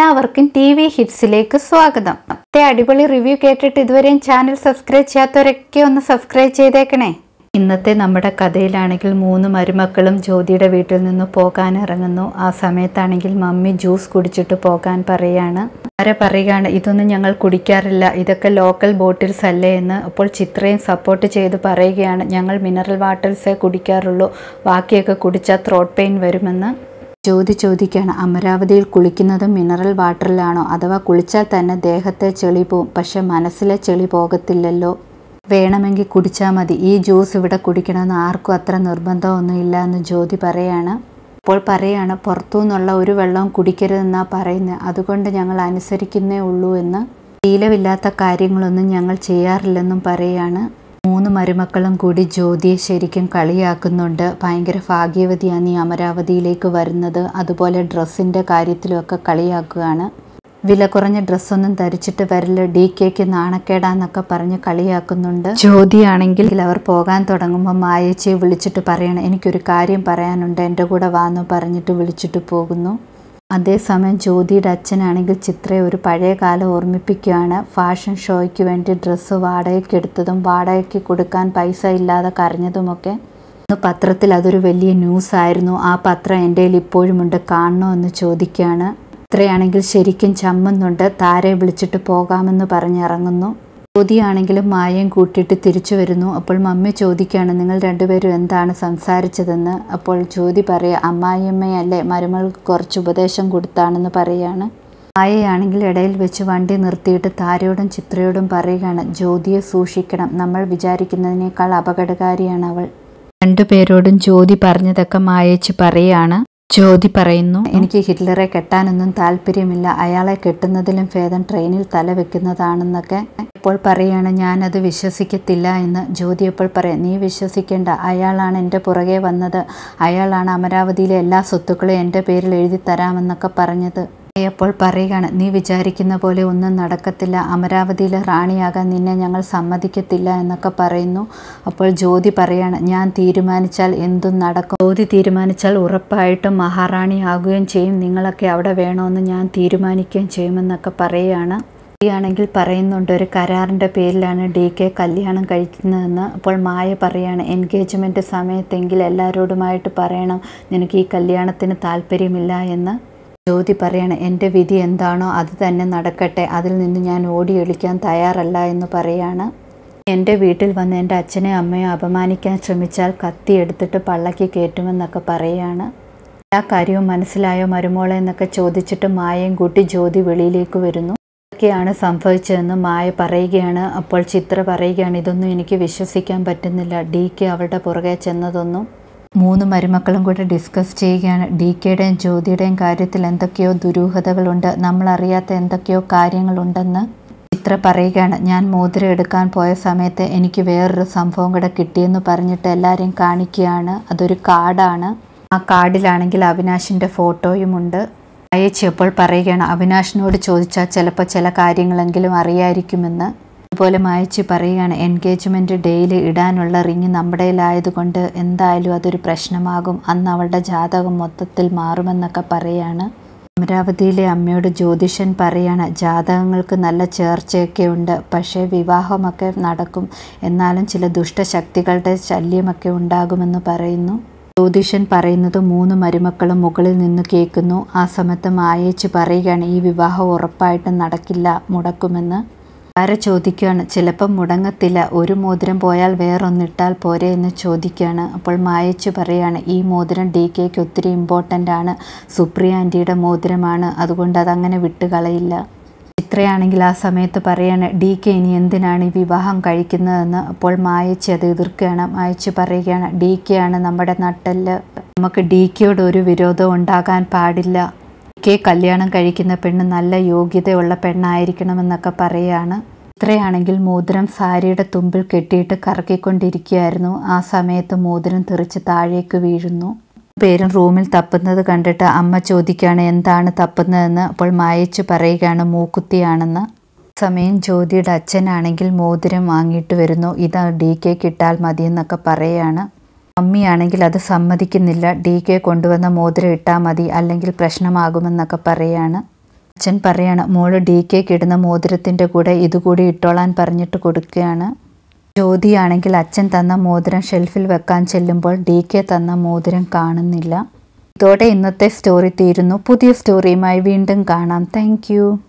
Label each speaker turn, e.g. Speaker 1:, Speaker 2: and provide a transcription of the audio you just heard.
Speaker 1: എല്ലാവർക്കും T V ഹിറ്റ്സിലേക്ക് സ്വാഗതം ഇത്തെ അടിപൊളി റിവ്യൂ കേട്ടിട്ട് ഇതുവരെയും ചാനൽ സബ്സ്ക്രൈബ് ചെയ്യാത്തവരൊക്കെ ഒന്ന് സബ്സ്ക്രൈബ് ചെയ്തേക്കണേ ഇന്നത്തെ നമ്മുടെ കഥയിലാണെങ്കിൽ മൂന്ന് മരുമക്കളും ജ്യോതിയുടെ വീട്ടിൽ നിന്ന് പോകാൻ ഇറങ്ങുന്നു ആ സമയത്താണെങ്കിൽ മമ്മി ജ്യൂസ് കുടിച്ചിട്ട് പോകാൻ പറയാണ് ആരെ പറയുകയാണ് ഇതൊന്നും ഞങ്ങൾ കുടിക്കാറില്ല ഇതൊക്കെ ലോക്കൽ ബോട്ടിൽസ് അല്ലേ എന്ന് അപ്പോൾ ചിത്രയും സപ്പോർട്ട് ചെയ്ത് പറയുകയാണ് ഞങ്ങൾ മിനറൽ വാട്ടേഴ്സേ കുടിക്കാറുള്ളൂ ബാക്കിയൊക്കെ കുടിച്ചാൽ ത്രോട്ട് പെയിൻ വരുമെന്ന് ജ്യോതി ചോദിക്കുകയാണ് അമരാവതിയിൽ കുളിക്കുന്നത് മിനറൽ വാട്ടറിലാണോ അഥവാ കുളിച്ചാൽ തന്നെ ദേഹത്തെ ചെളി പോവും പക്ഷെ മനസ്സിലെ ചെളി പോകത്തില്ലല്ലോ വേണമെങ്കിൽ കുടിച്ചാൽ മതി ഈ ജ്യൂസ് ഇവിടെ കുടിക്കണമെന്ന് ആർക്കും അത്ര നിർബന്ധമൊന്നും ഇല്ല എന്ന് ജ്യോതി പറയാണ് അപ്പോൾ പറയാണ് പുറത്തു നിന്നുള്ള ഒരു വെള്ളവും കുടിക്കരുതെന്നാ പറയുന്നത് അതുകൊണ്ട് ഞങ്ങൾ അനുസരിക്കുന്നേ ഉള്ളൂ എന്ന് ശീലമില്ലാത്ത കാര്യങ്ങളൊന്നും ഞങ്ങൾ ചെയ്യാറില്ലെന്നും പറയാണ് മൂന്ന് മരുമക്കളും കൂടി ജ്യോതിയെ ശരിക്കും കളിയാക്കുന്നുണ്ട് ഭയങ്കര ഭാഗ്യവതിയാണ് നീ അമരാവതിയിലേക്ക് വരുന്നത് അതുപോലെ ഡ്രസ്സിൻ്റെ കാര്യത്തിലുമൊക്കെ കളിയാക്കുകയാണ് വില കുറഞ്ഞ ഡ്രസ്സൊന്നും ധരിച്ചിട്ട് വരില്ല ഡി കെക്ക് നാണക്കേടാന്നൊക്കെ പറഞ്ഞ് കളിയാക്കുന്നുണ്ട് ജ്യോതിയാണെങ്കിൽ അവർ പോകാൻ തുടങ്ങുമ്പോൾ മായേച്ചിയെ വിളിച്ചിട്ട് പറയണം എനിക്കൊരു കാര്യം പറയാനുണ്ട് എൻ്റെ കൂടെ വാന്ന് പറഞ്ഞിട്ട് വിളിച്ചിട്ട് പോകുന്നു അതേസമയം ജ്യോതിയുടെ അച്ഛനാണെങ്കിൽ ചിത്രയെ ഒരു പഴയ കാലം ഓർമ്മിപ്പിക്കുകയാണ് ഫാഷൻ ഷോയ്ക്ക് വേണ്ടി ഡ്രസ്സ് വാടകയ്ക്ക് എടുത്തതും വാടകയ്ക്ക് കൊടുക്കാൻ പൈസ ഇല്ലാതെ കരഞ്ഞതുമൊക്കെ ഇന്ന് പത്രത്തിൽ അതൊരു വലിയ ന്യൂസ് ആയിരുന്നു ആ പത്രം എൻ്റെ കയ്യിൽ ഇപ്പോഴുമുണ്ട് കാണണോ എന്ന് ചോദിക്കുകയാണ് ചിത്രയാണെങ്കിൽ ശരിക്കും ചമ്മുന്നുണ്ട് താരെ വിളിച്ചിട്ട് പോകാമെന്ന് പറഞ്ഞിറങ്ങുന്നു ജ്യോതിയാണെങ്കിലും മായയും കൂട്ടിയിട്ട് തിരിച്ചു വരുന്നു അപ്പോൾ മമ്മി ചോദിക്കുകയാണ് നിങ്ങൾ രണ്ടുപേരും എന്താണ് സംസാരിച്ചതെന്ന് അപ്പോൾ ജ്യോതി പറയുക അമ്മായിയമ്മയല്ലേ മരുമകൾക്ക് കുറച്ച് ഉപദേശം കൊടുത്താണെന്ന് പറയുകയാണ് മായയാണെങ്കിൽ ഇടയിൽ വെച്ച് വണ്ടി നിർത്തിയിട്ട് താരയോടും ചിത്രയോടും പറയുകയാണ് ജ്യോതിയെ സൂക്ഷിക്കണം നമ്മൾ വിചാരിക്കുന്നതിനേക്കാൾ അപകടകാരിയാണ് അവൾ രണ്ടുപേരോടും ജ്യോതി പറഞ്ഞതൊക്കെ മായേച്ച് പറയാണ് ജ്യോതി പറയുന്നു എനിക്ക് ഹിറ്റ്ലറെ കെട്ടാനൊന്നും താല്പര്യമില്ല അയാളെ കെട്ടുന്നതിലും ഭേദം ട്രെയിനിൽ തല വെക്കുന്നതാണെന്നൊക്കെ ഇപ്പോൾ പറയാണ് ഞാനത് വിശ്വസിക്കത്തില്ല എന്ന് ജ്യോതി അപ്പോൾ പറയാം നീ വിശ്വസിക്കേണ്ട അയാളാണ് എൻ്റെ പുറകെ വന്നത് അയാളാണ് അമരാവതിയിലെ എല്ലാ സ്വത്തുക്കളും എൻ്റെ പേരിൽ എഴുതി തരാമെന്നൊക്കെ പറഞ്ഞത് അപ്പോൾ പറയുകയാണ് നീ വിചാരിക്കുന്ന പോലെ ഒന്നും നടക്കത്തില്ല അമരാവതിയിലെ റാണിയാകാൻ നിന്നെ ഞങ്ങൾ സമ്മതിക്കത്തില്ല എന്നൊക്കെ പറയുന്നു അപ്പോൾ ജ്യോതി പറയാണ് ഞാൻ തീരുമാനിച്ചാൽ എന്തും നടക്കും ജ്യോതി തീരുമാനിച്ചാൽ ഉറപ്പായിട്ടും മഹാറാണിയാകുകയും ചെയ്യും നിങ്ങളൊക്കെ അവിടെ വേണമെന്ന് ഞാൻ തീരുമാനിക്കുകയും ചെയ്യുമെന്നൊക്കെ പറയുകയാണ് ആണെങ്കിൽ പറയുന്നുണ്ട് ഒരു കരാറിൻ്റെ പേരിലാണ് ഡി കെ കല്യാണം കഴിക്കുന്നതെന്ന് അപ്പോൾ മായ പറയാണ് എൻഗേജ്മെൻറ്റ് സമയത്തെങ്കിൽ എല്ലാവരോടുമായിട്ട് പറയണം നിനക്ക് ഈ കല്യാണത്തിന് താല്പര്യമില്ല എന്ന് ജ്യോതി പറയാണ് എൻ്റെ വിധി എന്താണോ അത് തന്നെ നടക്കട്ടെ അതിൽ നിന്ന് ഞാൻ ഓടിയൊളിക്കാൻ തയ്യാറല്ല എന്ന് പറയാണ് എൻ്റെ വീട്ടിൽ വന്ന് എൻ്റെ അച്ഛനെ അമ്മയെ അപമാനിക്കാൻ ശ്രമിച്ചാൽ കത്തി എടുത്തിട്ട് പള്ളക്ക് കയറ്റുമെന്നൊക്കെ പറയുകയാണ് എല്ലാ കാര്യവും മനസ്സിലായോ മരുമോളെ എന്നൊക്കെ ചോദിച്ചിട്ട് മായയും കൂട്ടി ജ്യോതി വെളിയിലേക്ക് വരുന്നു ഇതൊക്കെയാണ് സംഭവിച്ചതെന്ന് മായ പറയുകയാണ് അപ്പോൾ ചിത്ര പറയുകയാണ് ഇതൊന്നും എനിക്ക് വിശ്വസിക്കാൻ പറ്റുന്നില്ല ഡി കെ അവളുടെ പുറകെ ചെന്നതൊന്നും മൂന്ന് മരുമക്കളും കൂടെ ഡിസ്കസ് ചെയ്യുകയാണ് ഡി കെയുടെയും ജ്യോതിയുടെയും കാര്യത്തിൽ എന്തൊക്കെയോ ദുരൂഹതകളുണ്ട് നമ്മൾ അറിയാത്ത എന്തൊക്കെയോ കാര്യങ്ങളുണ്ടെന്ന് ചിത്ര പറയുകയാണ് ഞാൻ മോതിരം എടുക്കാൻ പോയ സമയത്ത് എനിക്ക് വേറൊരു സംഭവം കൂടെ കിട്ടിയെന്ന് പറഞ്ഞിട്ട് എല്ലാവരെയും കാണിക്കുകയാണ് അതൊരു കാർഡാണ് ആ കാർഡിലാണെങ്കിൽ അവിനാശിൻ്റെ ഫോട്ടോയുമുണ്ട് അയച്ചി അപ്പോൾ പറയുകയാണ് അവിനാശിനോട് ചോദിച്ചാൽ ചിലപ്പോൾ ചില കാര്യങ്ങളെങ്കിലും അറിയായിരിക്കുമെന്ന് അതുപോലെ മായച്ചി പറയുകയാണ് എൻഗേജ്മെൻറ്റ് ഡേയിൽ ഇടാനുള്ള റിങ് നമ്മുടെയിലായതുകൊണ്ട് എന്തായാലും അതൊരു പ്രശ്നമാകും അന്ന് അവളുടെ ജാതകം മൊത്തത്തിൽ മാറുമെന്നൊക്കെ പറയാണ് അമരാവതിയിലെ അമ്മയോട് ജ്യോതിഷൻ പറയാണ് ജാതകങ്ങൾക്ക് നല്ല ചേർച്ചയൊക്കെ ഉണ്ട് പക്ഷേ വിവാഹമൊക്കെ നടക്കും എന്നാലും ചില ദുഷ്ടശക്തികളുടെ ശല്യമൊക്കെ ഉണ്ടാകുമെന്ന് പറയുന്നു ജ്യോതിഷൻ പറയുന്നത് മൂന്ന് മരുമക്കളും മുകളിൽ നിന്ന് കേൾക്കുന്നു ആ സമയത്ത് മായേച്ച് പറയുകയാണ് ഈ വിവാഹം ഉറപ്പായിട്ടും നടക്കില്ല മുടക്കുമെന്ന് ആരെ ചോദിക്കുകയാണ് ചിലപ്പം മുടങ്ങത്തില്ല ഒരു മോതിരം പോയാൽ വേറൊന്നിട്ടാൽ പോരെ എന്ന് ചോദിക്കുകയാണ് അപ്പോൾ മായച്ചു പറയാണ് ഈ മോതിരം ഡി കെക്ക് ഒത്തിരി ഇമ്പോർട്ടൻ്റ് ആണ് സുപ്രിയ ആൻറ്റിയുടെ മോതിരമാണ് അതുകൊണ്ട് അതങ്ങനെ വിട്ടുകളയില്ല ചിത്രയാണെങ്കിൽ ആ സമയത്ത് പറയാണ് ഡി കെ ഇനി എന്തിനാണ് ഈ വിവാഹം കഴിക്കുന്നതെന്ന് അപ്പോൾ മായച്ച് അത് എതിർക്കുകയാണ് മായച്ച് പറയുകയാണ് ഡി കെ ആണ് നമ്മുടെ നട്ടെല്ല് നമുക്ക് ഡി കെയോട് ഒരു വിരോധം ഉണ്ടാകാൻ പാടില്ല കെ കല്യാണം കഴിക്കുന്ന പെണ്ണ് നല്ല യോഗ്യതയുള്ള പെണ്ണായിരിക്കണമെന്നൊക്കെ പറയുകയാണ് ഇത്രയാണെങ്കിൽ മോതിരം സാരിയുടെ തുമ്പിൽ കെട്ടിയിട്ട് കറക്കിക്കൊണ്ടിരിക്കുകയായിരുന്നു ആ സമയത്ത് മോതിരം തെറിച്ച് താഴേക്ക് വീഴുന്നു പേരും റൂമിൽ തപ്പുന്നത് കണ്ടിട്ട് അമ്മ ചോദിക്കുകയാണ് എന്താണ് തപ്പുന്നതെന്ന് അപ്പോൾ മായച്ചു പറയുകയാണ് മൂക്കുത്തിയാണെന്ന് സമയം ജ്യോതിയുടെ അച്ഛനാണെങ്കിൽ മോതിരം വാങ്ങിയിട്ട് വരുന്നു ഇത് ഡി കെ കിട്ടാൽ മതിയെന്നൊക്കെ പറയുകയാണ് മമ്മിയാണെങ്കിൽ അത് സമ്മതിക്കുന്നില്ല ഡി കെ കൊണ്ടുവന്ന മോതിരം ഇട്ടാൽ മതി അല്ലെങ്കിൽ പ്രശ്നമാകുമെന്നൊക്കെ പറയാണ് അച്ഛൻ പറയാണ് മോള് ഡി കെക്ക് ഇടുന്ന മോതിരത്തിൻ്റെ കൂടെ ഇതുകൂടി ഇട്ടോളാൻ പറഞ്ഞിട്ട് കൊടുക്കുകയാണ് ജ്യോതിയാണെങ്കിൽ അച്ഛൻ തന്ന മോതിരം ഷെൽഫിൽ വെക്കാൻ ചെല്ലുമ്പോൾ ഡി കെ തന്ന മോതിരം കാണുന്നില്ല ഇതോടെ ഇന്നത്തെ സ്റ്റോറി തീരുന്നു പുതിയ സ്റ്റോറിയുമായി വീണ്ടും കാണാം താങ്ക്